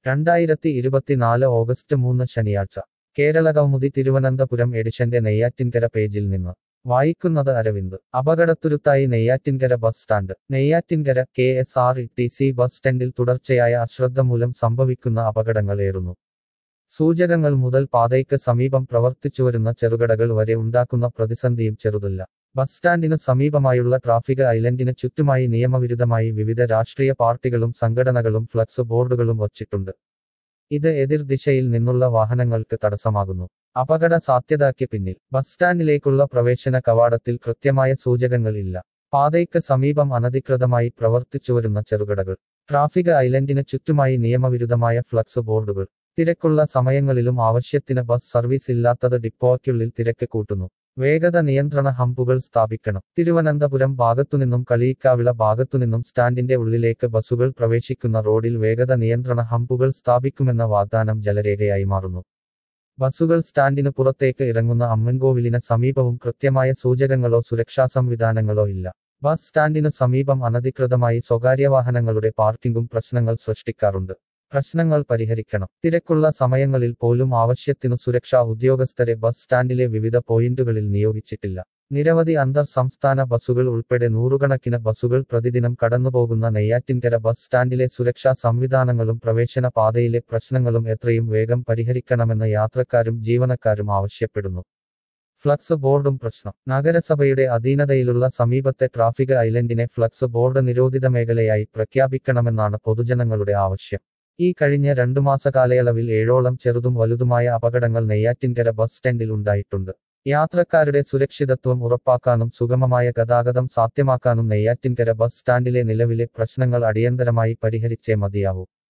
രണ്ടായിരത്തി ഇരുപത്തിനാല് ഓഗസ്റ്റ് മൂന്ന് ശനിയാഴ്ച കേരള കൗമുദി തിരുവനന്തപുരം എഡിഷന്റെ നെയ്യാറ്റിൻകര പേജിൽ നിന്ന് വായിക്കുന്നത് അരവിന്ദ് അപകടത്തുരുത്തായി Neyyattinkara bus stand Neyyattinkara K S R T C bus സ്റ്റാൻഡിൽ തുടർച്ചയായ അശ്രദ്ധ മൂലം സംഭവിക്കുന്ന അപകടങ്ങൾ ഏറുന്നു സൂചകങ്ങൾ മുതൽ പാതയ്ക്ക് സമീപം പ്രവർത്തിച്ചുവരുന്ന ചെറുകടകൾ വരെ ഉണ്ടാക്കുന്ന പ്രതിസന്ധിയും ചെറുതല്ല ബസ് സ്റ്റാൻഡിനു സമീപമായുള്ള ട്രാഫിക് ഐലൻഡിന് ചുറ്റുമായി നിയമവിരുദ്ധമായി വിവിധ രാഷ്ട്രീയ പാർട്ടികളും സംഘടനകളും ഫ്ലക്സ് ബോർഡുകളും വച്ചിട്ടുണ്ട് ഇത് എതിർദിശയിൽ നിന്നുള്ള വാഹനങ്ങൾക്ക് തടസ്സമാകുന്നു അപകട സാധ്യതയ്ക്ക് പിന്നിൽ ബസ് സ്റ്റാൻഡിലേക്കുള്ള പ്രവേശന കവാടത്തിൽ കൃത്യമായ സൂചകങ്ങൾ ഇല്ല പാതയ്ക്ക് സമീപം അനധികൃതമായി പ്രവർത്തിച്ചുവരുന്ന ചെറുകടകൾ ട്രാഫിക് ഐലൻഡിന് ചുറ്റുമായി നിയമവിരുദ്ധമായ ഫ്ലക്സ് ബോർഡുകൾ തിരക്കുള്ള സമയങ്ങളിലും ആവശ്യത്തിന് ബസ് സർവീസ് ഇല്ലാത്തത് ഡിപ്പോയ്ക്കുള്ളിൽ തിരക്ക് കൂട്ടുന്നു വേഗത നിയന്ത്രണ ഹമ്പുകൾ സ്ഥാപിക്കണം തിരുവനന്തപുരം ഭാഗത്തുനിന്നും കളിയിക്കാവിള ഭാഗത്തുനിന്നും സ്റ്റാൻഡിന്റെ ഉള്ളിലേക്ക് ബസ്സുകൾ പ്രവേശിക്കുന്ന റോഡിൽ വേഗത നിയന്ത്രണ ഹമ്പുകൾ സ്ഥാപിക്കുമെന്ന വാഗ്ദാനം ജലരേഖയായി മാറുന്നു ബസ്സുകൾ സ്റ്റാൻഡിന് പുറത്തേക്ക് ഇറങ്ങുന്ന അമ്മൻകോവിലിന് സമീപവും കൃത്യമായ സൂചകങ്ങളോ സുരക്ഷാ സംവിധാനങ്ങളോ ഇല്ല ബസ് സ്റ്റാൻഡിനു സമീപം അനധികൃതമായി സ്വകാര്യ വാഹനങ്ങളുടെ പാർക്കിംഗും പ്രശ്നങ്ങൾ സൃഷ്ടിക്കാറുണ്ട് പ്രശ്നങ്ങൾ പരിഹരിക്കണം തിരക്കുള്ള സമയങ്ങളിൽ പോലും ആവശ്യത്തിനു സുരക്ഷാ ഉദ്യോഗസ്ഥരെ ബസ് സ്റ്റാൻഡിലെ വിവിധ പോയിന്റുകളിൽ നിയോഗിച്ചിട്ടില്ല നിരവധി അന്തർ സംസ്ഥാന ബസ്സുകൾ ഉൾപ്പെടെ നൂറുകണക്കിന് ബസ്സുകൾ പ്രതിദിനം കടന്നുപോകുന്ന നെയ്യാറ്റിൻകര ബസ് സ്റ്റാൻഡിലെ സുരക്ഷാ സംവിധാനങ്ങളും പ്രവേശന പാതയിലെ പ്രശ്നങ്ങളും എത്രയും വേഗം പരിഹരിക്കണമെന്ന് യാത്രക്കാരും ജീവനക്കാരും ആവശ്യപ്പെടുന്നു ഫ്ലക്സ് ബോർഡും പ്രശ്നം നഗരസഭയുടെ അധീനതയിലുള്ള സമീപത്തെ ട്രാഫിക് ഐലൻഡിനെ ഫ്ലക്സ് ബോർഡ് നിരോധിത മേഖലയായി പ്രഖ്യാപിക്കണമെന്നാണ് പൊതുജനങ്ങളുടെ ആവശ്യം ഈ കഴിഞ്ഞ രണ്ടു മാസ കാലയളവിൽ ഏഴോളം ചെറുതും വലുതുമായ അപകടങ്ങൾ നെയ്യാറ്റിൻകര ബസ് സ്റ്റാൻഡിൽ ഉണ്ടായിട്ടുണ്ട് യാത്രക്കാരുടെ സുരക്ഷിതത്വം ഉറപ്പാക്കാനും സുഗമമായ ഗതാഗതം സാധ്യമാക്കാനും നെയ്യാറ്റിൻകര ബസ് സ്റ്റാൻഡിലെ നിലവിലെ പ്രശ്നങ്ങൾ അടിയന്തരമായി പരിഹരിച്ചേ മതിയാവൂ